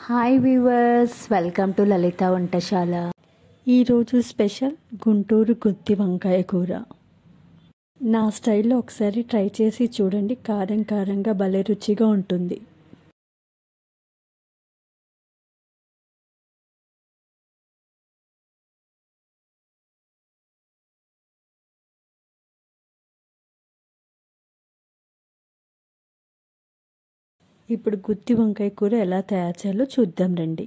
hi viewers welcome to Lalitha వంటశాల ఈరోజు special Guntur గుత్తి వంకాయ కూర నా స్టైల్లో ఒకసారి ట్రై చేసి చూడండి కారం కారంగా భలే రుచిగా ఉంటుంది ఇప్పుడు గుత్తి వంకాయ కూర ఎలా తయారు చేయాలో చూద్దాం రండి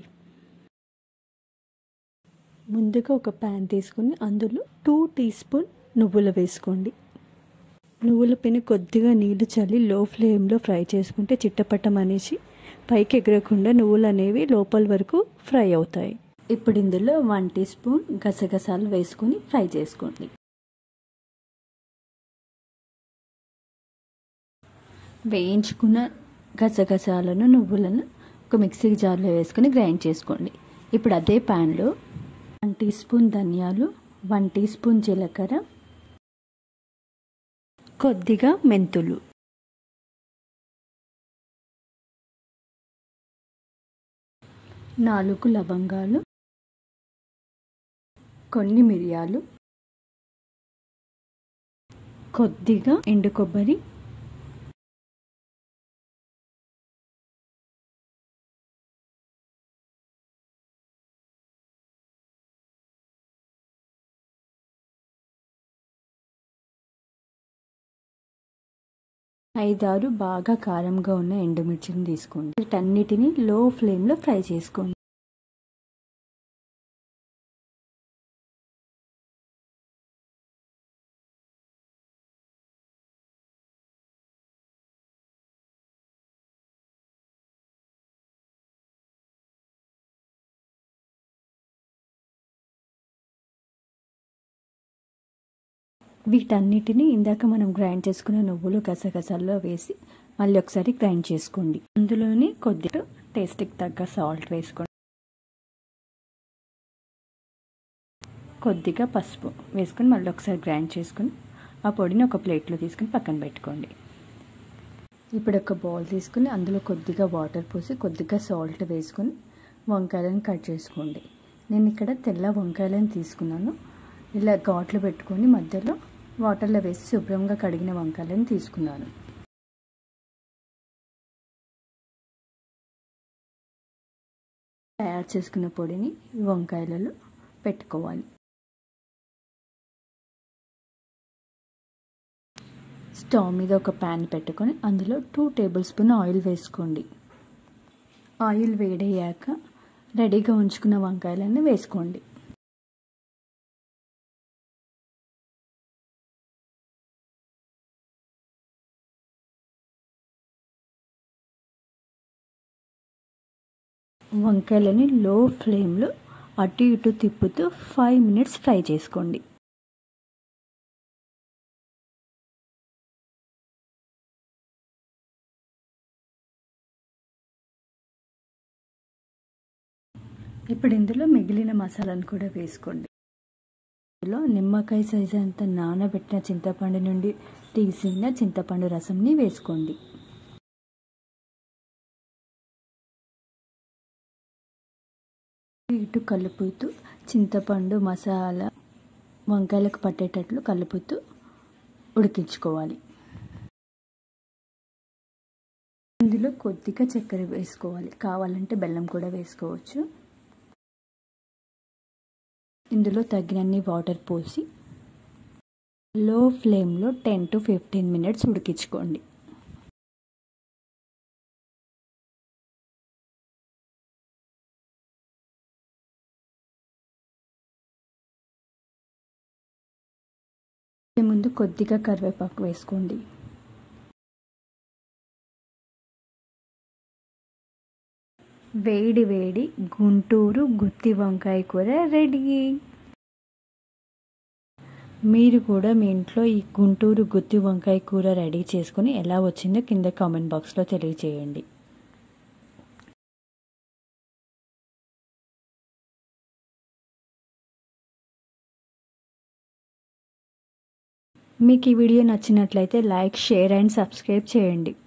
ముందుగా ఒక ప్యాన్ తీసుకుని అందులో టూ టీ స్పూన్ నువ్వులు వేసుకోండి నువ్వుల పైన కొద్దిగా నీళ్లు చల్లి లో ఫ్లేమ్లో ఫ్రై చేసుకుంటే చిట్టపట్టం అనేసి పైకి ఎగరకుండా నువ్వులు అనేవి లోపల వరకు ఫ్రై అవుతాయి ఇప్పుడు ఇందులో వన్ టీ స్పూన్ గసగసాలు వేసుకొని ఫ్రై చేసుకోండి వేయించుకున్న గసగసాలను నువ్వులను ఒక మిక్సీ జార్లో వేసుకొని గ్రైండ్ చేసుకోండి ఇప్పుడు అదే ప్యాన్లో వన్ టీ స్పూన్ ధనియాలు వన్ టీ స్పూన్ జీలకర్ర కొద్దిగా మెంతులు నాలుగు లవంగాలు కొన్ని మిరియాలు కొద్దిగా ఎండు కొబ్బరి ఐదారు బాగా కారంగా ఉన్న ఎండుమిర్చిని తీసుకోండి వీటన్నిటిని లో ఫ్లేమ్లో ఫ్రై చేసుకోండి వీటన్నిటిని ఇందాక మనం గ్రైండ్ చేసుకున్న నువ్వులు గసగసాల్లో వేసి మళ్ళీ ఒకసారి గ్రైండ్ చేసుకోండి అందులోని కొద్దిగా టేస్ట్కి తగ్గ సాల్ట్ వేసుకోండి కొద్దిగా పసుపు వేసుకొని మళ్ళీ ఒకసారి గ్రైండ్ చేసుకొని ఆ పొడిని ఒక ప్లేట్లో తీసుకుని పక్కన పెట్టుకోండి ఇప్పుడు ఒక బౌల్ తీసుకుని అందులో కొద్దిగా వాటర్ పోసి కొద్దిగా సాల్ట్ వేసుకొని వంకాయలను కట్ చేసుకోండి నేను ఇక్కడ తెల్ల వంకాయలను తీసుకున్నాను ఇలా ఘాట్లు పెట్టుకొని మధ్యలో వాటర్లో వేసి శుభ్రంగా కడిగిన వంకాయలను తీసుకున్నాను తయారు చేసుకున్న పొడిని వంకాయలలో పెట్టుకోవాలి స్టవ్ మీద ఒక ప్యాన్ పెట్టుకొని అందులో టూ టేబుల్ స్పూన్ ఆయిల్ వేసుకోండి ఆయిల్ వేడయ్యాక రెడీగా ఉంచుకున్న వంకాయలను వేసుకోండి వంకాయలని లో ఫ్లేమ్లో అటు ఇటు తిప్పుతూ ఫైవ్ మినిట్స్ ఫ్రై చేసుకోండి ఇప్పుడు ఇందులో మిగిలిన మసాలాను కూడా వేసుకోండి ఇందులో నిమ్మకాయ సైజు అంత నానబెట్టిన చింతపండు నుండి తీసిన చింతపండు రసంని వేసుకోండి ఇటు కలుపుతూ చింతపండు మసాలా వంకాయలకు పట్టేటట్లు కలుపుతూ ఉడికించుకోవాలి ఇందులో కొద్దిగా చక్కెర వేసుకోవాలి కావాలంటే బెల్లం కూడా వేసుకోవచ్చు ఇందులో తగినన్ని వాటర్ పోసి లో ఫ్లేమ్లో టెన్ టు ఫిఫ్టీన్ మినిట్స్ ఉడికించుకోండి ముందు కొద్దిగా కరివేపాకు వేసుకోండి వేడి వేడి గుంటూరు గుత్తి వంకాయ కూర రెడీ మీరు కూడా మీ ఇంట్లో ఈ గుంటూరు గుత్తి వంకాయ కూర రెడీ చేసుకుని ఎలా వచ్చిందో కింద కామెంట్ బాక్స్లో తెలియజేయండి మీకు ఈ వీడియో నచ్చినట్లయితే లైక్ షేర్ అండ్ సబ్స్క్రైబ్ చేయండి